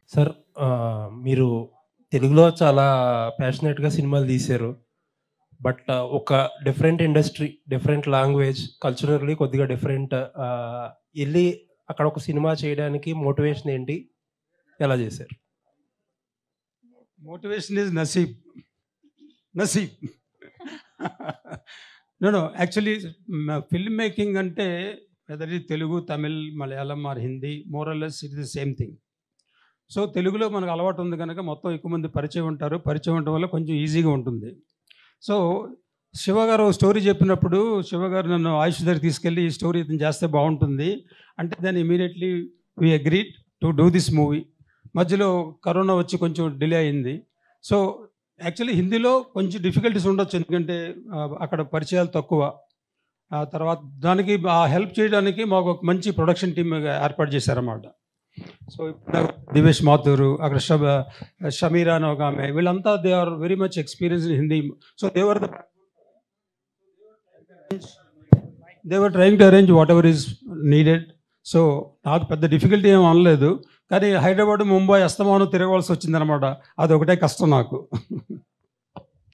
sir ఆ, మీరు తెలుగులో చాలా ప్యాషనెట్గా సినిమాలు తీశారు బట్ ఒక different industry different language culturally కొద్దిగా డిఫరెంట్ వెళ్ళి అక్కడ ఒక సినిమా చేయడానికి మోటివేషన్ ఏంటి ఎలా చేశారు motivation is naseeb naseeb no no actually film making అంటే వెదర్ ఇది Telugu Tamil Malayalam or Hindi more or less it the same thing so తెలుగులో మనకు అలవాటు ఉంది కనుక మొత్తం ఎక్కువ మంది పరిచయం ఉంటారు పరిచయం ఉండటం వల్ల కొంచెం ఈజీగా ఉంటుంది సో శివ గారు ఒక స్టోరీ చెప్పినప్పుడు శివ గారు నన్ను ఆయుష్ దగ్గర తీసుకెళ్ళి ఈ స్టోరీ ఇతను చేస్తే బాగుంటుంది అంటే దాన్ని immediately we agreed to do this movie మధ్యలో కరోనా వచ్చి కొంచెం డిలే అయింది సో యాక్చువల్లీ హిందీలో కొంచెం డిఫికల్టీస్ ఉండొచ్చు ఎందుకంటే ఆ, అక్కడ పరిచయాలు తక్కువ ఆ తర్వాత దానికి ఆ హెల్ప్ చేయడానికి మాకు ఒక మంచి ప్రొడక్షన్ టీమ్ ఏర్పాటు చేశారన్నమాట సో ఇప్పుడు దివేష్ మాథూరు అక్కడ షబ షమీరా అని ఒక ఆమె వీళ్ళంతా they are very much experience in Hindi so they were they were trying to arrange whatever is needed so నాకు పెద్ద డిఫికల్టీ ఏం అనలేదు కానీ హైదరాబాద్ ముంబై అస్తమానం తిరగవలసి వచ్చిందనమాట అది ఒకటే కష్టం నాకు